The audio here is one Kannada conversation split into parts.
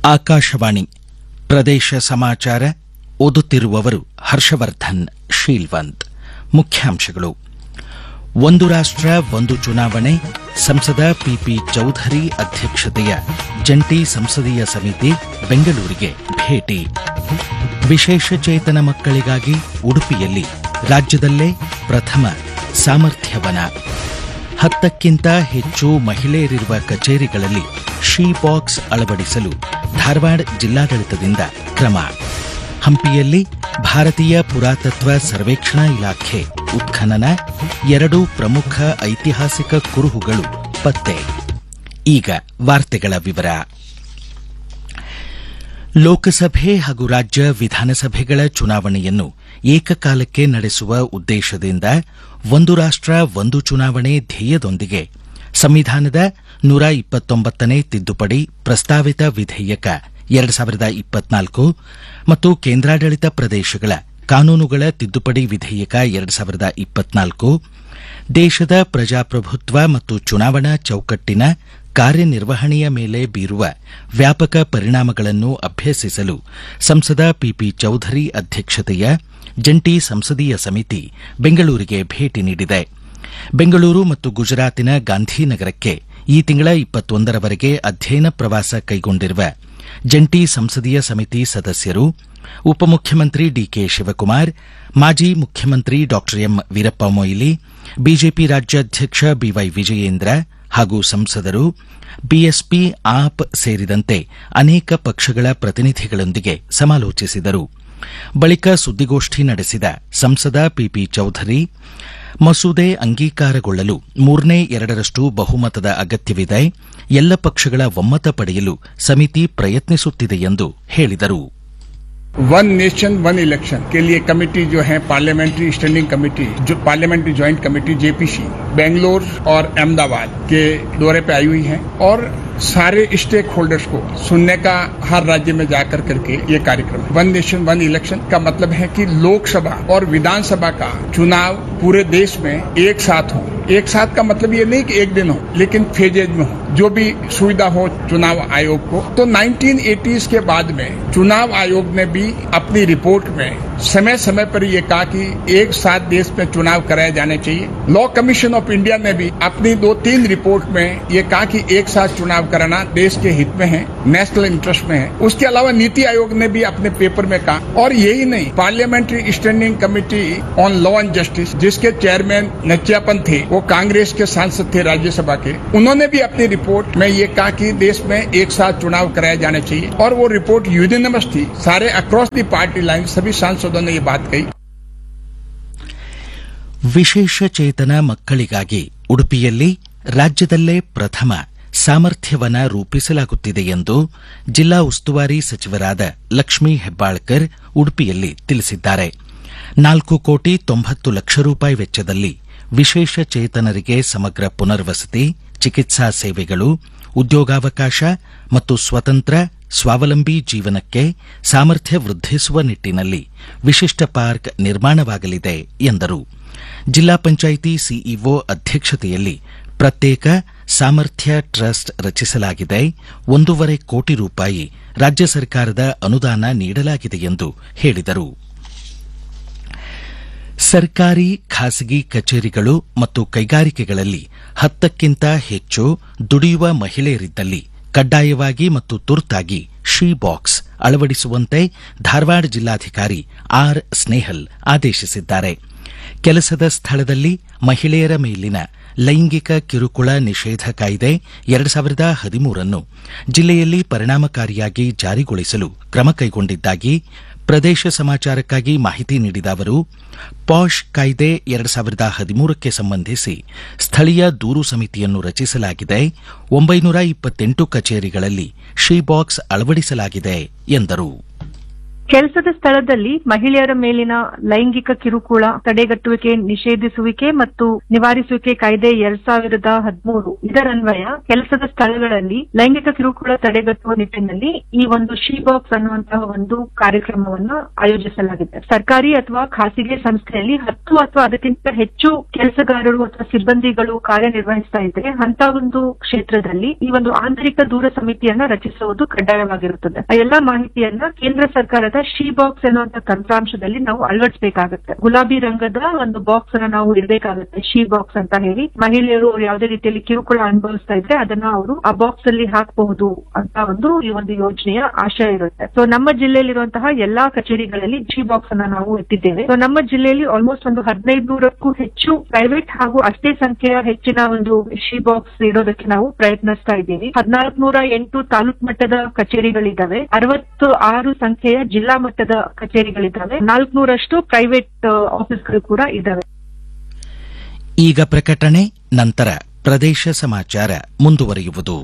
ಆಕಾಶವಾಣಿ ಪ್ರದೇಶ ಸಮಾಚಾರ ಓದುತ್ತಿರುವವರು ಹರ್ಷವರ್ಧನ್ ಶೀಲ್ವಂತ್ ಮುಖ್ಯಾಂಶಗಳು ಒಂದು ರಾಷ್ಟ್ರ ಒಂದು ಚುನಾವಣೆ ಸಂಸದ ಪಿಪಿ ಚೌಧರಿ ಅಧ್ಯಕ್ಷತೆಯ ಜಂಟಿ ಸಂಸದೀಯ ಸಮಿತಿ ಬೆಂಗಳೂರಿಗೆ ಭೇಟಿ ವಿಶೇಷಚೇತನ ಮಕ್ಕಳಿಗಾಗಿ ಉಡುಪಿಯಲ್ಲಿ ರಾಜ್ಯದಲ್ಲೇ ಪ್ರಥಮ ಸಾಮರ್ಥ್ಯವನ ಹತ್ತಕ್ಕಿಂತ ಹೆಚ್ಚು ಮಹಿಳೆಯರಿರುವ ಕಚೇರಿಗಳಲ್ಲಿ ಶೀ ಬಾಕ್ಸ್ ಅಳವಡಿಸಲು ಧಾರವಾಡ ಜಿಲ್ಲಾಡಳಿತದಿಂದ ಕ್ರಮ ಹಂಪಿಯಲ್ಲಿ ಭಾರತೀಯ ಪುರಾತತ್ವ ಸರ್ವೇಕ್ಷಣಾ ಇಲಾಖೆ ಉತ್ಖನನ ಎರಡು ಪ್ರಮುಖ ಐತಿಹಾಸಿಕ ಕುರುಹುಗಳು ಪತ್ತೆ ಈಗ ವಾರ್ತೆಗಳ ವಿವರ ಲೋಕಸಭೆ ಹಾಗೂ ರಾಜ್ಯ ವಿಧಾನಸಭೆಗಳ ಚುನಾವಣೆಯನ್ನು ಏಕಕಾಲಕ್ಕೆ ನಡೆಸುವ ಉದ್ದೇಶದಿಂದ ಒಂದು ರಾಷ್ಟ್ರ ಒಂದು ಚುನಾವಣೆ ಧ್ಯೇಯದೊಂದಿಗೆ ಸಂವಿಧಾನದ ನೂರ ಇಪ್ಪತ್ತೊಂಬತ್ತನೇ ತಿದ್ದುಪಡಿ ಪ್ರಸ್ತಾವಿತ ವಿಧೇಯಕ ಎರಡು ಸಾವಿರದ ಇಪ್ಪತ್ನಾಲ್ಕು ಮತ್ತು ಕೇಂದ್ರಾಡಳಿತ ಪ್ರದೇಶಗಳ ಕಾನೂನುಗಳ ತಿದ್ದುಪಡಿ ವಿಧೇಯಕ ಎರಡು ಸಾವಿರದ ಇಪ್ಪತ್ನಾಲ್ಕು ದೇಶದ ಪ್ರಜಾಪ್ರಭುತ್ವ ಮತ್ತು ಚುನಾವಣಾ ಚೌಕಟ್ಟಿನ ಕಾರ್ಯನಿರ್ವಹಣೆಯ ಮೇಲೆ ಬೀರುವ ವ್ಯಾಪಕ ಪರಿಣಾಮಗಳನ್ನು ಅಭ್ಯಸಿಸಲು ಸಂಸದ ಪಿಪಿ ಚೌಧರಿ ಅಧ್ಯಕ್ಷತೆಯ ಜಂಟಿ ಸಂಸದೀಯ ಸಮಿತಿ ಬೆಂಗಳೂರಿಗೆ ಭೇಟಿ ನೀಡಿದೆ ಬೆಂಗಳೂರು ಮತ್ತು ಗುಜರಾತಿನ ಗಾಂಧಿನಗರಕ್ಕೆ ಈ ತಿಂಗಳ ಇಪ್ಪತ್ತೊಂದರವರೆಗೆ ಅಧ್ಯಯನ ಪ್ರವಾಸ ಕೈಗೊಂಡಿರುವ ಜಂಟಿ ಸಂಸದೀಯ ಸಮಿತಿ ಸದಸ್ಯರು ಉಪಮುಖ್ಯಮಂತ್ರಿ ಡಿಕೆ ಶಿವಕುಮಾರ್ ಮಾಜಿ ಮುಖ್ಯಮಂತ್ರಿ ಡಾ ಎಂ ವೀರಪ್ಪ ಮೊಯ್ಲಿ ಬಿಜೆಪಿ ರಾಜ್ಯಾಧ್ಯಕ್ಷ ಬಿವೈ ವಿಜಯೇಂದ್ರ ಹಾಗೂ ಸಂಸದರು ಬಿಎಸ್ಪಿ ಆಪ್ ಸೇರಿದಂತೆ ಅನೇಕ ಪಕ್ಷಗಳ ಪ್ರತಿನಿಧಿಗಳೊಂದಿಗೆ ಸಮಾಲೋಚಿಸಿದರು ಬಳಿಕ ಸುದ್ದಿಗೋಷ್ಠಿ ನಡೆಸಿದ ಸಂಸದ ಪಿಪಿ ಚೌಧರಿ ಮಸೂದೆ ಅಂಗೀಕಾರಗೊಳ್ಳಲು ಮೂರನೇ ಎರಡರಷ್ಟು ಬಹುಮತದ ಅಗತ್ಯವಿದೆ ಎಲ್ಲ ಪಕ್ಷಗಳ ಒಮ್ಮತ ಪಡೆಯಲು ಸಮಿತಿ ಪ್ರಯತ್ನಿಸುತ್ತಿದೆ ಎಂದು ಹೇಳಿದರು वन नेशन वन इलेक्शन के लिए कमेटी जो है पार्लियामेंट्री स्टैंडिंग कमेटी जो parliamentary joint committee JPC Bangalore और अहमदाबाद के दौरे पे आई हुई है और सारे स्टेक होल्डर्स को सुनने का हर राज्य में जाकर करके ये कार्यक्रम है वन नेशन वन इलेक्शन का मतलब है कि लोकसभा और विधानसभा का चुनाव पूरे देश में एक साथ हो एक साथ का मतलब ये नहीं कि एक दिन हो लेकिन फेजेज में हो जो भी सुविधा हो चुनाव आयोग को तो 1980s के बाद में चुनाव आयोग ने भी अपनी रिपोर्ट में समय समय पर ये कहा कि एक साथ देश में चुनाव कराए जाने चाहिए लॉ कमीशन ऑफ इंडिया ने भी अपनी दो तीन रिपोर्ट में ये कहा कि एक साथ चुनाव कराना देश के हित में है नेशनल इंटरेस्ट में है उसके अलावा नीति आयोग ने भी अपने पेपर में कहा और यही नहीं parliamentary standing committee on law and justice जिसके चेयरमैन नचियापन थे वो कांग्रेस के सांसद थे राज्यसभा के उन्होंने भी अपनी रिपोर्ट में ये कहा कि देश में एक साथ चुनाव कराए जाने चाहिए और वो रिपोर्ट यूनिनमस थी सारे अक्रॉस दी पार्टी लाइन सभी सांसदों ने ये बात कही ವಿಶೇಷಚೇತನ ಮಕ್ಕಳಿಗಾಗಿ ಉಡುಪಿಯಲ್ಲಿ ರಾಜ್ಯದಲ್ಲೇ ಪ್ರಥಮ ಸಾಮರ್ಥ್ಯವನ ರೂಪಿಸಲಾಗುತ್ತಿದೆ ಎಂದು ಜಿಲ್ಲಾ ಉಸ್ತುವಾರಿ ಸಚಿವರಾದ ಲಕ್ಷ್ಮೀ ಹೆಬ್ಬಾಳ್ಕರ್ ಉಡುಪಿಯಲ್ಲಿ ತಿಳಿಸಿದ್ದಾರೆ ನಾಲ್ಕು ಕೋಟಿ ತೊಂಬತ್ತು ಲಕ್ಷ ರೂಪಾಯಿ ವೆಚ್ಚದಲ್ಲಿ ವಿಶೇಷಚೇತನರಿಗೆ ಸಮಗ್ರ ಪುನರ್ವಸತಿ ಚಿಕಿತ್ಸಾ ಸೇವೆಗಳು ಉದ್ಯೋಗಾವಕಾಶ ಮತ್ತು ಸ್ವತಂತ್ರ ಸ್ವಾವಲಂಬಿ ಜೀವನಕ್ಕೆ ಸಾಮರ್ಥ್ಯ ವೃದ್ಧಿಸುವ ನಿಟ್ಟಿನಲ್ಲಿ ವಿಶಿಷ್ಟ ಪಾರ್ಕ್ ನಿರ್ಮಾಣವಾಗಲಿದೆ ಎಂದರು ಜಿಲ್ಲಾ ಪಂಚಾಯಿತಿ ಸಿಇಒ ಅಧ್ಯಕ್ಷತೆಯಲ್ಲಿ ಪ್ರತ್ಯೇಕ ಸಾಮರ್ಥ್ಯ ಟ್ರಸ್ಟ್ ರಚಿಸಲಾಗಿದೆ ಒಂದೂವರೆ ಕೋಟಿ ರೂಪಾಯಿ ರಾಜ್ಯ ಸರ್ಕಾರದ ಅನುದಾನ ನೀಡಲಾಗಿದೆ ಎಂದು ಹೇಳಿದರು ಸರ್ಕಾರಿ ಖಾಸಗಿ ಕಚೇರಿಗಳು ಮತ್ತು ಕೈಗಾರಿಕೆಗಳಲ್ಲಿ ಹತ್ತಕ್ಕಿಂತ ಹೆಚ್ಚು ದುಡಿಯುವ ಮಹಿಳೆಯರಿದ್ದಲ್ಲಿ ಕಡ್ಡಾಯವಾಗಿ ಮತ್ತು ತುರ್ತಾಗಿ ಶೀ ಬಾಕ್ಸ್ ಅಳವಡಿಸುವಂತೆ ಧಾರವಾಡ ಜಿಲ್ಲಾಧಿಕಾರಿ ಆರ್ ಸ್ನೇಹಲ್ ಆದೇಶಿಸಿದ್ದಾರೆ ಕೆಲಸದ ಸ್ಥಳದಲ್ಲಿ ಮಹಿಳೆಯರ ಮೇಲಿನ ಲೈಂಗಿಕ ಕಿರುಕುಳ ನಿಷೇಧ ಕಾಯ್ದೆ ಎರಡು ಸಾವಿರದ ಹದಿಮೂರನ್ನು ಜಿಲ್ಲೆಯಲ್ಲಿ ಪರಿಣಾಮಕಾರಿಯಾಗಿ ಜಾರಿಗೊಳಿಸಲು ಕ್ರಮ ಕೈಗೊಂಡಿದ್ದಾಗಿ ಪ್ರದೇಶ ಸಮಾಚಾರಕ್ಕಾಗಿ ಮಾಹಿತಿ ನೀಡಿದ ಅವರು ಪಾಶ್ ಕಾಯ್ದೆ ಎರಡು ಸಾವಿರದ ಹದಿಮೂರಕ್ಕೆ ಸಂಬಂಧಿಸಿ ಸ್ಥಳೀಯ ದೂರು ಸಮಿತಿಯನ್ನು ರಚಿಸಲಾಗಿದೆ ಒಂಬೈನೂರ ಇಪ್ಪತ್ತೆಂಟು ಕಚೇರಿಗಳಲ್ಲಿ ಶೀ ಬಾಕ್ಸ್ ಅಳವಡಿಸಲಾಗಿದೆ ಎಂದರು ಕೆಲಸದ ಸ್ಥಳದಲ್ಲಿ ಮಹಿಳೆಯರ ಮೇಲಿನ ಲೈಂಗಿಕ ಕಿರುಕುಳ ತಡೆಗಟ್ಟುವಿಕೆ ನಿಷೇಧಿಸುವಿಕೆ ಮತ್ತು ನಿವಾರಿಸುವಿಕೆ ಕಾಯ್ದೆ ಎರಡ್ ಸಾವಿರದ ಹದಿಮೂರು ಇದರನ್ವಯ ಕೆಲಸದ ಸ್ಥಳಗಳಲ್ಲಿ ಲೈಂಗಿಕ ಕಿರುಕುಳ ತಡೆಗಟ್ಟುವ ನಿಟ್ಟಿನಲ್ಲಿ ಈ ಒಂದು ಶಿ ಬಾಕ್ಸ್ ಅನ್ನುವಂತಹ ಒಂದು ಕಾರ್ಯಕ್ರಮವನ್ನು ಆಯೋಜಿಸಲಾಗಿದೆ ಸರ್ಕಾರಿ ಅಥವಾ ಖಾಸಗಿ ಸಂಸ್ಥೆಯಲ್ಲಿ ಹತ್ತು ಅಥವಾ ಅದಕ್ಕಿಂತ ಹೆಚ್ಚು ಕೆಲಸಗಾರರು ಅಥವಾ ಸಿಬ್ಬಂದಿಗಳು ಕಾರ್ಯನಿರ್ವಹಿಸ್ತಾ ಇದ್ರೆ ಅಂತ ಒಂದು ಕ್ಷೇತ್ರದಲ್ಲಿ ಈ ಒಂದು ಆಂತರಿಕ ದೂರ ಸಮಿತಿಯನ್ನ ರಚಿಸುವುದು ಕಡ್ಡಾಯವಾಗಿರುತ್ತದೆ ಆ ಎಲ್ಲಾ ಮಾಹಿತಿಯನ್ನ ಕೇಂದ್ರ ಸರ್ಕಾರದ ಶಿ ಬಾಕ್ಸ್ ಎನ್ನುವಂತ ತಂತ್ರಾಂಶದಲ್ಲಿ ನಾವು ಅಳವಡಿಸಬೇಕಾಗುತ್ತೆ ಗುಲಾಬಿ ರಂಗದ ಒಂದು ಬಾಕ್ಸ್ ಅನ್ನ ನಾವು ಇಡಬೇಕಾಗುತ್ತೆ ಶಿ ಬಾಕ್ಸ್ ಅಂತ ಹೇಳಿ ಮಹಿಳೆಯರು ಯಾವುದೇ ರೀತಿಯಲ್ಲಿ ಕಿರುಕುಳ ಅನುಭವಿಸ್ತಾ ಇದ್ರೆ ಅದನ್ನ ಅವರು ಆ ಬಾಕ್ಸ್ ಅಲ್ಲಿ ಹಾಕಬಹುದು ಅಂತ ಒಂದು ಈ ಒಂದು ಯೋಜನೆಯ ಆಶಯ ಇರುತ್ತೆ ಸೊ ನಮ್ಮ ಜಿಲ್ಲೆಯಲ್ಲಿರುವಂತಹ ಎಲ್ಲಾ ಕಚೇರಿಗಳಲ್ಲಿ ಶಿ ಬಾಕ್ಸ್ ಅನ್ನ ನಾವು ಇಟ್ಟಿದ್ದೇವೆ ಸೊ ನಮ್ಮ ಜಿಲ್ಲೆಯಲ್ಲಿ ಆಲ್ಮೋಸ್ಟ್ ಒಂದು ಹದಿನೈದು ನೂರಕ್ಕೂ ಹೆಚ್ಚು ಪ್ರೈವೇಟ್ ಹಾಗೂ ಅಷ್ಟೇ ಸಂಖ್ಯೆಯ ಹೆಚ್ಚಿನ ಒಂದು ಶಿ ಬಾಕ್ಸ್ ಇಡೋದಕ್ಕೆ ನಾವು ಪ್ರಯತ್ನಿಸ್ತಾ ಇದ್ದೀವಿ ಹದಿನಾಲ್ಕು ನೂರ ಎಂಟು ತಾಲೂಕ್ ಮಟ್ಟದ ಕಚೇರಿಗಳಿದ್ದಾವೆ ಅರವತ್ತು ಆರು ಸಂಖ್ಯೆಯ ಜಿಲ್ಲಾ ಮಟ್ಟದ ಕಚೇರಿಗಳಿದ್ದಾವೆ ನಾಲ್ಕುನೂರಷ್ಟು ಪ್ರೈವೇಟ್ ಆಫೀಸ್ಗಳು ಕೂಡ ಇದ್ದಾವೆ ಈಗ ಪ್ರಕಟಣೆ ನಂತರ ಪ್ರದೇಶ ಸಮಾಚಾರ ಮುಂದುವರಿಯುವುದು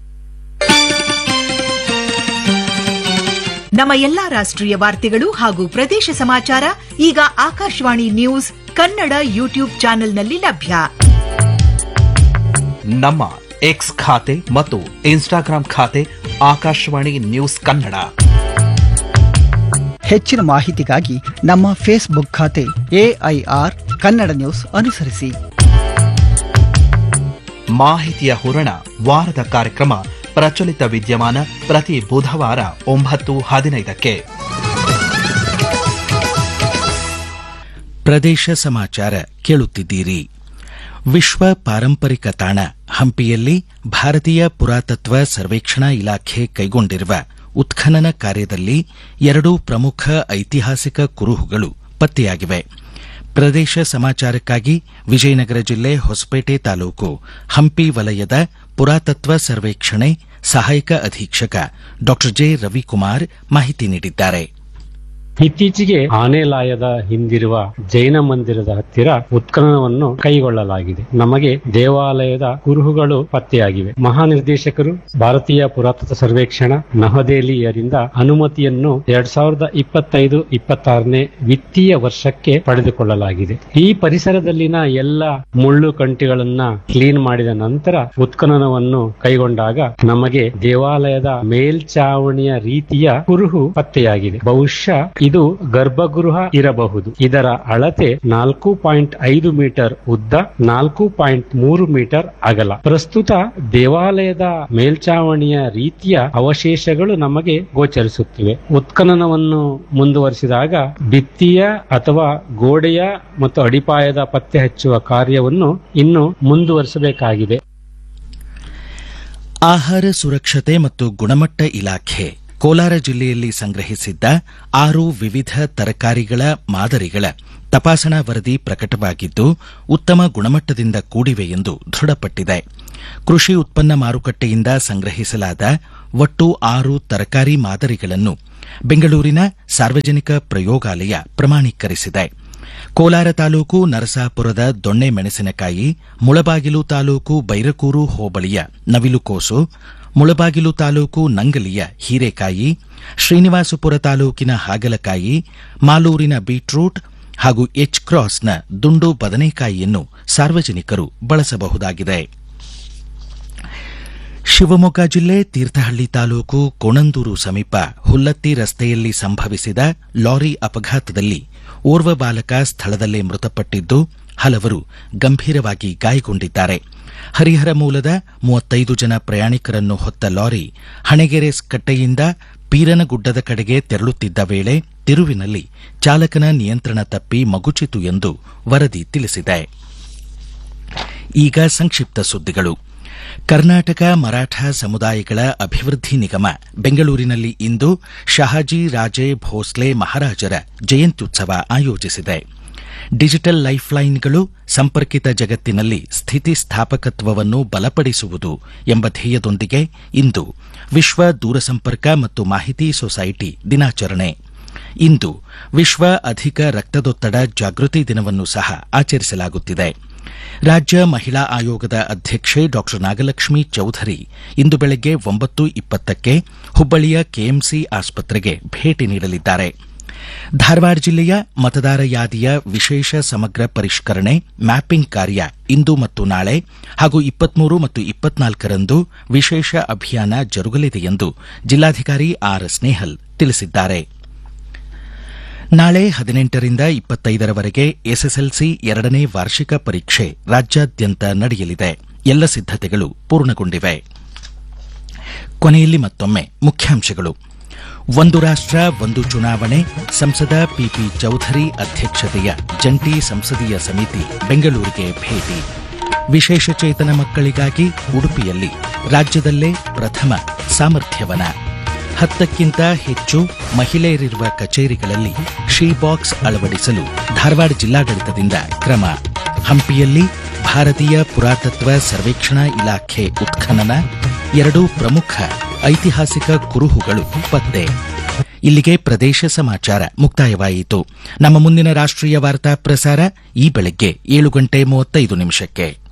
ನಮ್ಮ ಎಲ್ಲಾ ರಾಷ್ಟ್ರೀಯ ವಾರ್ತೆಗಳು ಹಾಗೂ ಪ್ರದೇಶ ಸಮಾಚಾರ ಈಗ ಆಕಾಶವಾಣಿ ನ್ಯೂಸ್ ಕನ್ನಡ ಯೂಟ್ಯೂಬ್ ಚಾನೆಲ್ನಲ್ಲಿ ಲಭ್ಯ ನಮ್ಮ ಎಕ್ಸ್ ಖಾತೆ ಮತ್ತು ಇನ್ಸ್ಟಾಗ್ರಾಂ ಖಾತೆ ಆಕಾಶವಾಣಿ ನ್ಯೂಸ್ ಕನ್ನಡ ಹೆಚ್ಚಿನ ಮಾಹಿತಿಗಾಗಿ ನಮ್ಮ ಫೇಸ್ಬುಕ್ ಖಾತೆ ಎಐಆರ್ ಕನ್ನಡ ನ್ಯೂಸ್ ಅನುಸರಿಸಿ ಮಾಹಿತಿಯ ಹೂರಣ ವಾರದ ಕಾರ್ಯಕ್ರಮ ಪ್ರಚಲಿತ ವಿದ್ಯಮಾನ ಪ್ರತಿ ಬುಧವಾರ ಒಂಬತ್ತು ಹದಿನೈದಕ್ಕೆ ಪ್ರದೇಶ ಸಮಾಚಾರ ಕೇಳುತ್ತಿದ್ದೀರಿ ವಿಶ್ವ ಪಾರಂಪರಿಕ ತಾಣ ಹಂಪಿಯಲ್ಲಿ ಭಾರತೀಯ ಪುರಾತತ್ವ ಸರ್ವೇಕ್ಷಣಾ ಇಲಾಖೆ ಕೈಗೊಂಡಿರುವ ಉತ್ಖನನ ಕಾರ್ಯದಲ್ಲಿ ಎರಡು ಪ್ರಮುಖ ಐತಿಹಾಸಿಕ ಕುರುಹುಗಳು ಪತ್ತೆಯಾಗಿವೆ ಪ್ರದೇಶ ಸಮಾಚಾರಕ್ಕಾಗಿ ವಿಜಯನಗರ ಜಿಲ್ಲೆ ಹೊಸಪೇಟೆ ತಾಲೂಕು ಹಂಪಿ ವಲಯದ ಪುರಾತತ್ವ ಸರ್ವೇಕ್ಷಣೆ ಸಹಾಯಕ ಅಧೀಕ್ಷಕ ಡಾ ಜೆ ರವಿಕುಮಾರ್ ಮಾಹಿತಿ ನೀಡಿದ್ದಾರೆ ಇತ್ತೀಚೆಗೆ ಆನೆಲಾಯದ ಹಿಂದಿರುವ ಜೈನ ಮಂದಿರದ ಹತ್ತಿರ ಉತ್ಖನನವನ್ನು ಕೈಗೊಳ್ಳಲಾಗಿದೆ ನಮಗೆ ದೇವಾಲಯದ ಕುರುಹುಗಳು ಪತ್ತೆಯಾಗಿವೆ ಮಹಾನಿರ್ದೇಶಕರು ಭಾರತೀಯ ಪುರಾತತ್ವ ಸರ್ವೇಕ್ಷಣಾ ನವದೆಹಲಿಯರಿಂದ ಅನುಮತಿಯನ್ನು ಎರಡ್ ಸಾವಿರದ ಇಪ್ಪತ್ತೈದು ಇಪ್ಪತ್ತಾರನೇ ವಿತ್ತೀಯ ವರ್ಷಕ್ಕೆ ಪಡೆದುಕೊಳ್ಳಲಾಗಿದೆ ಈ ಪರಿಸರದಲ್ಲಿನ ಎಲ್ಲ ಮುಳ್ಳು ಕಂಟಿಗಳನ್ನ ಕ್ಲೀನ್ ಮಾಡಿದ ನಂತರ ಉತ್ಖನನವನ್ನು ಕೈಗೊಂಡಾಗ ನಮಗೆ ದೇವಾಲಯದ ಮೇಲ್ಚಾವಣಿಯ ರೀತಿಯ ಕುರುಹು ಪತ್ತೆಯಾಗಿದೆ ಬಹುಶಃ ಇದು ಗರ್ಭಗೃಹ ಇರಬಹುದು ಇದರ ಅಳತೆ ನಾಲ್ಕು ಪಾಯಿಂಟ್ ಐದು ಮೀಟರ್ ಉದ್ದ ನಾಲ್ಕು ಪಾಯಿಂಟ್ ಮೂರು ಮೀಟರ್ ಅಗಲ ಪ್ರಸ್ತುತ ದೇವಾಲಯದ ಮೇಲ್ಚಾವಣಿಯ ರೀತಿಯ ಅವಶೇಷಗಳು ನಮಗೆ ಗೋಚರಿಸುತ್ತಿವೆ ಉತ್ಖನನವನ್ನು ಮುಂದುವರಿಸಿದಾಗ ಭಿತ್ತಿಯ ಅಥವಾ ಗೋಡೆಯ ಮತ್ತು ಅಡಿಪಾಯದ ಪತ್ತೆ ಹಚ್ಚುವ ಕಾರ್ಯವನ್ನು ಇನ್ನು ಮುಂದುವರಿಸಬೇಕಾಗಿದೆ ಆಹಾರ ಸುರಕ್ಷತೆ ಮತ್ತು ಗುಣಮಟ್ಟ ಇಲಾಖೆ ಕೋಲಾರ ಜಿಲ್ಲೆಯಲ್ಲಿ ಸಂಗ್ರಹಿಸಿದ್ದ ಆರು ವಿವಿಧ ತರಕಾರಿಗಳ ಮಾದರಿಗಳ ತಪಾಸಣಾ ವರದಿ ಪ್ರಕಟವಾಗಿದ್ದು ಉತ್ತಮ ಗುಣಮಟ್ಟದಿಂದ ಕೂಡಿವೆ ಎಂದು ದೃಢಪಟ್ಟಿದೆ ಕೃಷಿ ಉತ್ಪನ್ನ ಮಾರುಕಟ್ಟೆಯಿಂದ ಸಂಗ್ರಹಿಸಲಾದ ಒಟ್ಟು ಆರು ತರಕಾರಿ ಮಾದರಿಗಳನ್ನು ಬೆಂಗಳೂರಿನ ಸಾರ್ವಜನಿಕ ಪ್ರಯೋಗಾಲಯ ಪ್ರಮಾಣೀಕರಿಸಿದೆ ಕೋಲಾರ ತಾಲೂಕು ನರಸಾಪುರದ ದೊಣ್ಣೆ ಮೆಣಸಿನಕಾಯಿ ಮುಳಬಾಗಿಲು ತಾಲೂಕು ಬೈರಕೂರು ಹೋಬಳಿಯ ನವಿಲುಕೋಸು ಮುಳಬಾಗಿಲು ತಾಲೂಕು ನಂಗಲಿಯ ಹೀರೆಕಾಯಿ ಶ್ರೀನಿವಾಸಪುರ ತಾಲೂಕಿನ ಹಾಗಲಕಾಯಿ ಮಾಲೂರಿನ ಬೀಟ್ರೂಟ್ ಹಾಗೂ ಎಚ್ ಕ್ರಾಸ್ನ ದುಂಡು ಬದನೆಕಾಯಿಯನ್ನು ಸಾರ್ವಜನಿಕರು ಬಳಸಬಹುದಾಗಿದೆ ಶಿವಮೊಗ್ಗ ಜಿಲ್ಲೆ ತೀರ್ಥಹಳ್ಳಿ ತಾಲೂಕು ಕೋಣಂದೂರು ಸಮೀಪ ಹುಲ್ಲತ್ತಿ ರಸ್ತೆಯಲ್ಲಿ ಸಂಭವಿಸಿದ ಲಾರಿ ಅಪಘಾತದಲ್ಲಿ ಓರ್ವ ಬಾಲಕ ಸ್ಥಳದಲ್ಲೇ ಮೃತಪಟ್ಟಿದ್ದು ಹಲವರು ಗಂಭೀರವಾಗಿ ಗಾಯಗೊಂಡಿದ್ದಾರೆ ಹರಿಹರ ಮೂಲದ ಮೂವತ್ತೈದು ಜನ ಪ್ರಯಾಣಿಕರನ್ನು ಹೊತ್ತ ಲಾರಿ ಹಣೆಗೆರೆ ಕಟ್ಟೆಯಿಂದ ಪೀರನಗುಡ್ಡದ ಕಡೆಗೆ ತೆರಳುತ್ತಿದ್ದ ವೇಳೆ ತಿರುವಿನಲ್ಲಿ ಚಾಲಕನ ನಿಯಂತ್ರಣ ತಪ್ಪಿ ಮಗುಚಿತು ಎಂದು ವರದಿ ತಿಳಿಸಿದೆ ಈಗ ಸಂಕ್ಷಿಪ್ತ ಸುದ್ದಿಗಳು ಕರ್ನಾಟಕ ಮರಾಠ ಸಮುದಾಯಗಳ ಅಭಿವೃದ್ಧಿ ನಿಗಮ ಬೆಂಗಳೂರಿನಲ್ಲಿ ಇಂದು ಶಹಾಜಿ ರಾಜೇ ಭೋಸ್ಲೆ ಮಹಾರಾಜರ ಜಯಂತ್ಯುತ್ಸವ ಆಯೋಜಿಸಿದೆ ಡಿಜಿಟಲ್ ಲೈಫ್ಲೈನ್ಗಳು ಸಂಪರ್ಕಿತ ಜಗತ್ತಿನಲ್ಲಿ ಸ್ಥಿತಿಸ್ಥಾಪಕತ್ವವನ್ನು ಬಲಪಡಿಸುವುದು ಎಂಬ ಧ್ಯೇಯದೊಂದಿಗೆ ಇಂದು ವಿಶ್ವ ದೂರಸಂಪರ್ಕ ಮತ್ತು ಮಾಹಿತಿ ಸೊಸೈಟಿ ದಿನಾಚರಣೆ ಇಂದು ವಿಶ್ವ ಅಧಿಕ ರಕ್ತದೊತ್ತಡ ಜಾಗೃತಿ ದಿನವನ್ನು ಸಹ ಆಚರಿಸಲಾಗುತ್ತಿದೆ ರಾಜ್ಯ ಮಹಿಳಾ ಆಯೋಗದ ಅಧ್ಯಕ್ಷೆ ಡಾ ನಾಗಲಕ್ಷ್ಮಿ ಚೌಧರಿ ಇಂದು ಬೆಳಗ್ಗೆ ಒಂಬತ್ತು ಇಪ್ಪತ್ತಕ್ಕೆ ಹುಬ್ಬಳ್ಳಿಯ ಕೆಎಂಸಿ ಆಸ್ಪತ್ರೆಗೆ ಭೇಟಿ ನೀಡಲಿದ್ದಾರೆ ಧಾರವಾಡ ಜಿಲ್ಲೆಯ ಮತದಾರ ಯಾದಿಯ ವಿಶೇಷ ಸಮಗ್ರ ಪರಿಷ್ಕರಣೆ ಮ್ಯಾಪಿಂಗ್ ಕಾರ್ಯ ಇಂದು ಮತ್ತು ನಾಳೆ ಹಾಗೂ ಇಪ್ಪತ್ಮೂರು ಮತ್ತು ಇಪ್ಪತ್ನಾಲ್ಕರಂದು ವಿಶೇಷ ಅಭಿಯಾನ ಜರುಗಲಿದೆ ಎಂದು ಜಿಲ್ಲಾಧಿಕಾರಿ ಆರ್ ಸ್ನೇಹಲ್ ತಿಳಿಸಿದ್ದಾರೆ ನಾಳೆ ಹದಿನೆಂಟರಿಂದ ಇಪ್ಪತ್ತೈದರವರೆಗೆ ಎಸ್ಎಸ್ಎಲ್ಸಿ ಎರಡನೇ ವಾರ್ಷಿಕ ಪರೀಕ್ಷೆ ರಾಜ್ಯಾದ್ಯಂತ ನಡೆಯಲಿದೆ ಎಲ್ಲ ಸಿದ್ದತೆಗಳು ಪೂರ್ಣಗೊಂಡಿವೆ ಕೊನೆಯಲ್ಲಿ ಮತ್ತೊಮ್ಮೆ ಮುಖ್ಯಾಂಶಗಳು ಒಂದು ರಾಷ್ಟ್ರ ಒಂದು ಚುನಾವಣೆ ಸಂಸದ ಪಿಪಿ ಚೌಧರಿ ಅಧ್ಯಕ್ಷತೆಯ ಜಂಟಿ ಸಂಸದೀಯ ಸಮಿತಿ ಬೆಂಗಳೂರಿಗೆ ಭೇಟಿ ವಿಶೇಷ ಚೇತನ ಮಕ್ಕಳಿಗಾಗಿ ಉಡುಪಿಯಲ್ಲಿ ರಾಜ್ಯದಲ್ಲೇ ಪ್ರಥಮ ಸಾಮರ್ಥ್ಯವನ ಹತ್ತಕ್ಕಿಂತ ಹೆಚ್ಚು ಮಹಿಳೆಯರಿರುವ ಕಚೇರಿಗಳಲ್ಲಿ ಶೀ ಬಾಕ್ಸ್ ಅಳವಡಿಸಲು ಧಾರವಾಡ ಜಿಲ್ಲಾಡಳಿತದಿಂದ ಕ್ರಮ ಹಂಪಿಯಲ್ಲಿ ಭಾರತೀಯ ಪುರಾತತ್ವ ಸರ್ವೇಕ್ಷಣಾ ಇಲಾಖೆ ಉತ್ಖನನ ಎರಡು ಪ್ರಮುಖ ಐತಿಹಾಸಿಕ ಕುರುಹುಗಳು ಪತ್ತೆ ಇಲ್ಲಿಗೆ ಪ್ರದೇಶ ಸಮಾಚಾರ ಮುಕ್ತಾಯವಾಯಿತು ನಮ್ಮ ಮುಂದಿನ ರಾಷ್ಟ್ರೀಯ ವಾರ್ತಾ ಪ್ರಸಾರ ಈ ಬೆಳಗ್ಗೆ ಏಳು ಗಂಟೆ ಮೂವತ್ತೈದು ನಿಮಿಷಕ್ಕೆ